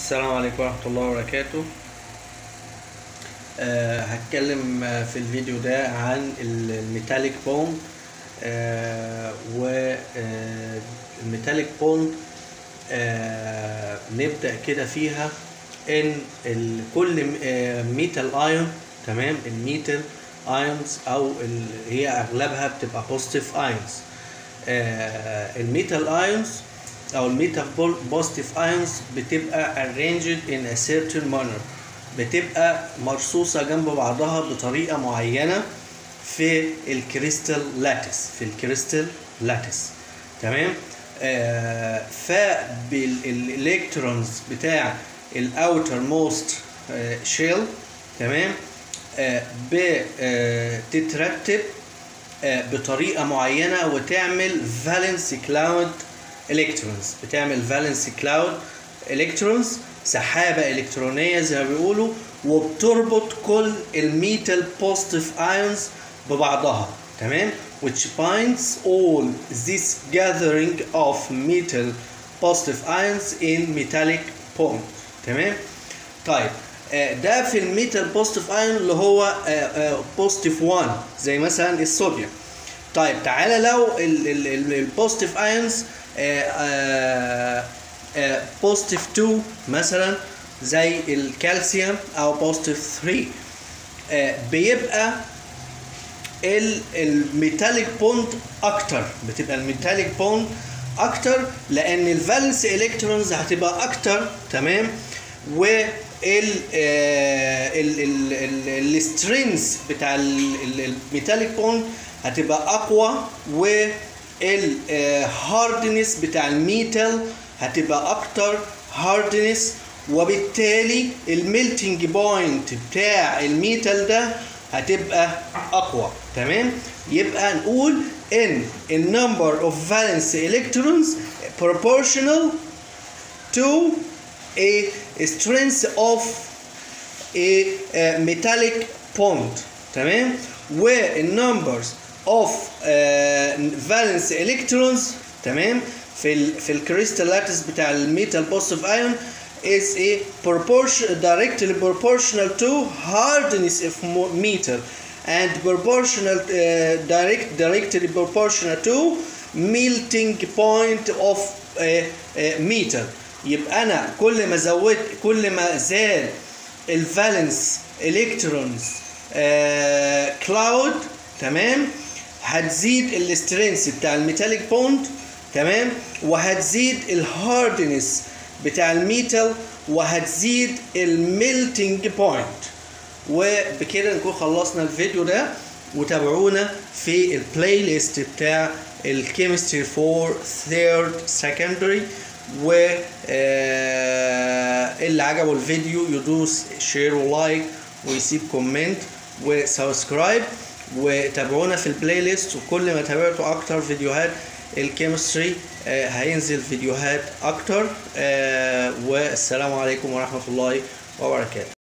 السلام عليكم ورحمة الله وبركاته أه هتكلم آه، في الفيديو ده عن الميتاليك بوند أه والميتاليك بوند أه نبدأ كده فيها ان ال- كل ميتال ايون تمام الميتال ايونز او ال- هي اغلبها بتبقى بوزيتيف ايونز الميتال ايونز او الميتال بوزيتيف ايونز بتبقى arranged in a certain manner بتبقى مرصوصه جنب بعضها بطريقه معينه في الكريستال لاتس في الكريستال لاتس تمام آه فبالالكترونز بتاع الاوتر موست شيل تمام آه بتترتب آه بطريقه معينه وتعمل فالنس كلاود الكترونز بتعمل فالنس كلاود الكترونز سحابه الكترونيه زي ما بيقولوا وبتربط كل الميتال بوزيتيف ايونز ببعضها تمام which binds all this gathering of metal positive ions in metallic bond تمام طيب آه، ده في الميتال بوزيتيف ايون اللي هو بوزيتيف 1 زي مثلا الصوديوم طيب تعالى لو البوزيتيف ايونز بوزيتيف 2 مثلا زي الكالسيوم او بوزيتيف 3 آه، بيبقى الميتاليك بوند اكتر بتبقى الميتاليك بوند اكتر لان الفالنس الكترونز هتبقى اكتر تمام و السترينز بتاع الميتاليك بوند هتبقى اقوى والهاردنس بتاع الميتال هتبقى اكتر هاردنس وبالتالي الميلتنج بوينت بتاع الميتال ده هتبقى اقوى تمام يبقى نقول ان النمبر اوف valence electrons proportional to a strength of a, a metallic bond تمام والنمبرز of uh, valence electrons تمام في ال في الكريستال لاتس بتاع الميتال بوزيتيف ايون is a proportion directly proportional to hardness of mo- metal and proportional uh, direct directly proportional to melting point of uh, uh, metal يبقى انا كل ما زودت كل ما زاد الفالنس الكترونز كلاود تمام هتزيد الاسترينث بتاع الميتاليك بوند تمام وهتزيد الهاردنس بتاع الميتال وهتزيد الميلتنج بوينت وبكده نكون خلصنا الفيديو ده وتابعونا في البلاي ليست بتاع الكيمستري فور ثيرد سكندري و آه، اللي عجبه الفيديو يدوس شير ولايك ويسيب كومنت وسبسكرايب وتابعونا في البلاي ليست وكل ما تابعتوا اكتر فيديوهات الكيمستري آه، هينزل فيديوهات اكتر آه، والسلام عليكم ورحمة الله وبركاته